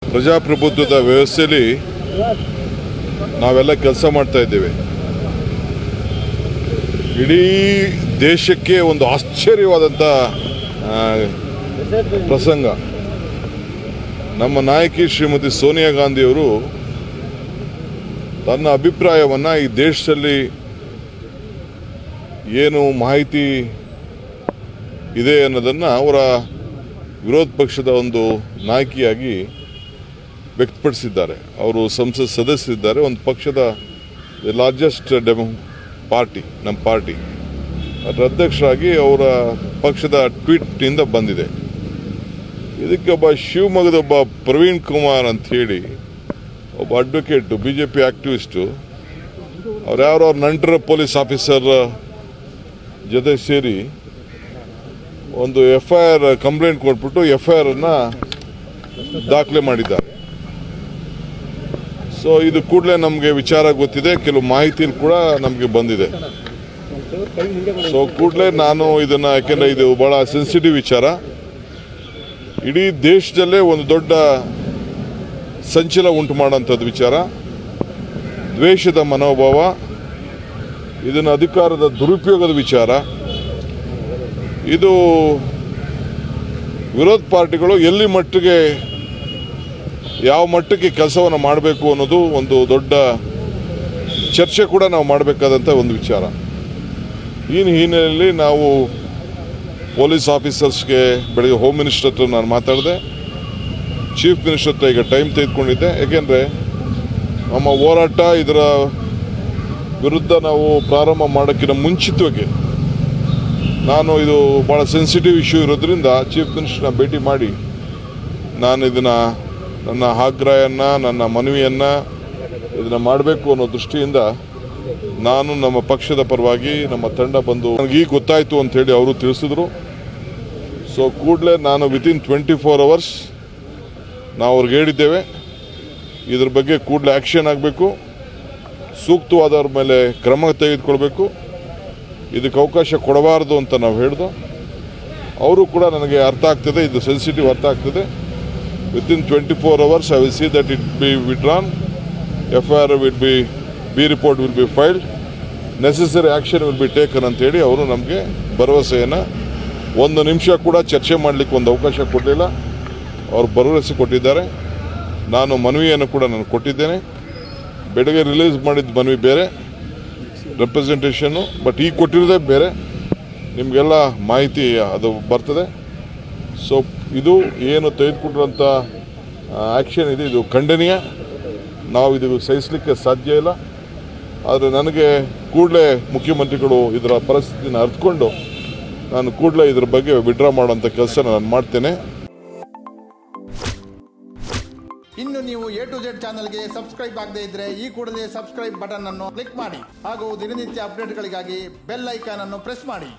ಪ್ರಜಾಪ್ರಭುತ್ವದ ವ್ಯವಸ್ಥೆಯಲ್ಲಿ ನಾವೆಲ್ಲ ಕೆಲಸ ಮಾಡ್ತಾ ಇದ್ದೇವೆ ಇಡೀ ದೇಶಕ್ಕೆ ಒಂದು ಆಶ್ಚರ್ಯವಾದಂಥ ಆ, ಪ್ರಸಂಗ ನಮ್ಮ ನಾಯಕಿ ಶ್ರೀಮತಿ ಸೋನಿಯಾ ಗಾಂಧಿಯವರು ತನ್ನ ಅಭಿಪ್ರಾಯವನ್ನು ಈ ದೇಶದಲ್ಲಿ ಏನು ಮಾಹಿತಿ ಇದೆ ಅನ್ನೋದನ್ನು ಅವರ ವಿರೋಧ ಪಕ್ಷದ ಒಂದು ನಾಯಕಿಯಾಗಿ ವ್ಯಕ್ತಪಡಿಸಿದ್ದಾರೆ ಅವರು ಸಂಸತ್ ಸದಸ್ಯರಿದ್ದಾರೆ ಒಂದು ಪಕ್ಷದ ಲಾರ್ಜೆಸ್ಟ್ ಡೆಮೋ ಪಾರ್ಟಿ ನಮ್ಮ ಪಾರ್ಟಿ ಅದರ ಅಧ್ಯಕ್ಷರಾಗಿ ಅವರ ಪಕ್ಷದ ಟ್ವೀಟ್ನಿಂದ ಬಂದಿದೆ ಇದಕ್ಕೆ ಒಬ್ಬ ಶಿವಮೊಗ್ಗದ ಒಬ್ಬ ಪ್ರವೀಣ್ ಕುಮಾರ್ ಅಂತ ಹೇಳಿ ಒಬ್ಬ advocate B J P activist ಅವ್ರು ಯಾರೋ ಅವ್ರ ನಂಟರ ಪೊಲೀಸ್ ಆಫೀಸರ್ ಜೊತೆ ಸೇರಿ ಒಂದು ಎಫ್ ಐ ಆರ್ ಕಂಪ್ಲೇಂಟ್ ಕೊಟ್ಬಿಟ್ಟು ಎಫ್ ಐ ಆರ್ ಅನ್ನ ದಾಖಲೆ ಮಾಡಿದ್ದಾರೆ ಸೊ ಇದು ಕೂಡಲೇ ನಮಗೆ ವಿಚಾರ ಗೊತ್ತಿದೆ ಕೆಲವು ಮಾಹಿತಿ ಕೂಡ ನಮಗೆ ಬಂದಿದೆ ಸೊ ಕೂಡಲೇ ನಾನು ಇದನ್ನ ಯಾಕೆಂದ್ರೆ ಇದು ಬಹಳ ಸೆನ್ಸಿಟಿವ್ ವಿಚಾರ ಇಡೀ ದೇಶದಲ್ಲೇ ಒಂದು ದೊಡ್ಡ ಸಂಚಲ ಉಂಟು ಮಾಡೋಂಥದ್ದು ವಿಚಾರ ದ್ವೇಷದ ಮನೋಭಾವ ಇದನ್ನು ಅಧಿಕಾರದ ದುರುಪಯೋಗದ ವಿಚಾರ ಇದು ವಿರೋಧ ಪಾರ್ಟಿಗಳು ಎಲ್ಲಿ ಮಟ್ಟಿಗೆ ಯಾವ ಮಟ್ಟಕ್ಕೆ ಕೆಲಸವನ್ನು ಮಾಡಬೇಕು ಅನ್ನೋದು ಒಂದು ದೊಡ್ಡ ಚರ್ಚೆ ಕೂಡ ನಾವು ಮಾಡಬೇಕಾದಂಥ ಒಂದು ವಿಚಾರ ಈ ಹಿನ್ನೆಲೆಯಲ್ಲಿ ನಾವು ಪೊಲೀಸ್ ಆಫೀಸರ್ಸ್ಗೆ ಬೆಳಗ್ಗೆ ಹೋಮ್ ಮಿನಿಸ್ಟರ್ ಹತ್ರ ನಾನು ಮಾತಾಡಿದೆ ಚೀಫ್ ಮಿನಿಸ್ಟರ್ ಹತ್ರ ಈಗ ಟೈಮ್ ತೆಗೆದುಕೊಂಡಿದ್ದೆ ಯಾಕೆಂದರೆ ನಮ್ಮ ಹೋರಾಟ ಇದರ ವಿರುದ್ಧ ನಾವು ಪ್ರಾರಂಭ ಮಾಡೋಕ್ಕಿಂತ ಮುಂಚಿತವಾಗಿ ನಾನು ಇದು ಭಾಳ ಸೆನ್ಸಿಟಿವ್ ಇಶ್ಯೂ ಇರೋದ್ರಿಂದ ಚೀಫ್ ಮಿನಿಸ್ಟರ್ನ ಭೇಟಿ ಮಾಡಿ ನಾನು ಇದನ್ನು ನನ್ನ ಆಗ್ರಹವನ್ನು ನನ್ನ ಮನವಿಯನ್ನು ಇದನ್ನು ಮಾಡಬೇಕು ಅನ್ನೋ ದೃಷ್ಟಿಯಿಂದ ನಾನು ನಮ್ಮ ಪಕ್ಷದ ಪರವಾಗಿ ನಮ್ಮ ತಂಡ ಬಂದು ನನಗೆ ಈಗ ಗೊತ್ತಾಯಿತು ಅಂತೇಳಿ ಅವರು ತಿಳಿಸಿದ್ರು ಸೊ ಕೂಡಲೇ ನಾನು ವಿತಿನ್ ಟ್ವೆಂಟಿ ಫೋರ್ ಅವರ್ಸ್ ನಾವು ಅವ್ರಿಗೆ ಹೇಳಿದ್ದೇವೆ ಇದ್ರ ಬಗ್ಗೆ ಕೂಡಲೇ ಆ್ಯಕ್ಷನ್ ಆಗಬೇಕು ಸೂಕ್ತವಾದವ್ರ ಮೇಲೆ ಕ್ರಮ ತೆಗೆದುಕೊಳ್ಬೇಕು ಇದಕ್ಕೆ ಅವಕಾಶ ಕೊಡಬಾರ್ದು ಅಂತ ನಾವು ಹೇಳ್ದು ಅವರು ಕೂಡ ನನಗೆ ಅರ್ಥ ಆಗ್ತದೆ ಇದು ಸೆನ್ಸಿಟಿವ್ ಅರ್ಥ ಆಗ್ತದೆ within twenty four hours I will see that it be withdrawn F I R will be B report will be filed necessary action will be taken ಅಂತೇಳಿ ಅವರು ನಮಗೆ ಭರವಸೆಯನ್ನು ಒಂದು ನಿಮಿಷ ಕೂಡ ಚರ್ಚೆ ಮಾಡಲಿಕ್ಕೆ ಒಂದು ಅವಕಾಶ ಕೊಡಲಿಲ್ಲ ಅವರು ಭರವಸೆ ಕೊಟ್ಟಿದ್ದಾರೆ ನಾನು ಮನವಿಯನ್ನು ಕೂಡ ನಾನು ಕೊಟ್ಟಿದ್ದೇನೆ ಬೆಳಗ್ಗೆ ರಿಲೀಸ್ ಮಾಡಿದ ಮನವಿ ಬೇರೆ ರೆಪ್ರೆಸೆಂಟೇಷನ್ನು ಬಟ್ ಈಗ ಕೊಟ್ಟಿರೋದೇ ಬೇರೆ ನಿಮಗೆಲ್ಲ ಮಾಹಿತಿ ಅದು ಬರ್ತದೆ ಸೊ ಇದು ಏನು ತೆಗೆದುಕೊಂಡಿರೋಂಥ ಆ್ಯಕ್ಷನ್ ಇದೆ ಇದು ಖಂಡನೀಯ ನಾವು ಇದು ಸಹಿಸಲಿಕ್ಕೆ ಸಾಧ್ಯ ಇಲ್ಲ ಆದರೆ ನನಗೆ ಕೂಡಲೇ ಮುಖ್ಯಮಂತ್ರಿಗಳು ಇದರ ಪರಿಸ್ಥಿತಿನ ಅರ್ಥಕೊಂಡು ನಾನು ಕೂಡಲೇ ಇದ್ರ ಬಗ್ಗೆ ವಿಡ್ರಾ ಮಾಡುವಂಥ ಕೆಲಸ ನಾನು ಮಾಡ್ತೇನೆ ಇನ್ನು ನೀವು ಎ ಟು ಜೆಡ್ ಚಾನಲ್ಗೆ ಸಬ್ಸ್ಕ್ರೈಬ್ ಆಗದೇ ಇದ್ರೆ ಈ ಕೂಡಲೇ ಸಬ್ಸ್ಕ್ರೈಬ್ ಬಟನ್ ಅನ್ನು ಕ್ಲಿಕ್ ಮಾಡಿ ಹಾಗೂ ದಿನನಿತ್ಯ ಅಪ್ಡೇಟ್ಗಳಿಗಾಗಿ ಬೆಲ್ ಐಕಾನ್ ಅನ್ನು ಪ್ರೆಸ್ ಮಾಡಿ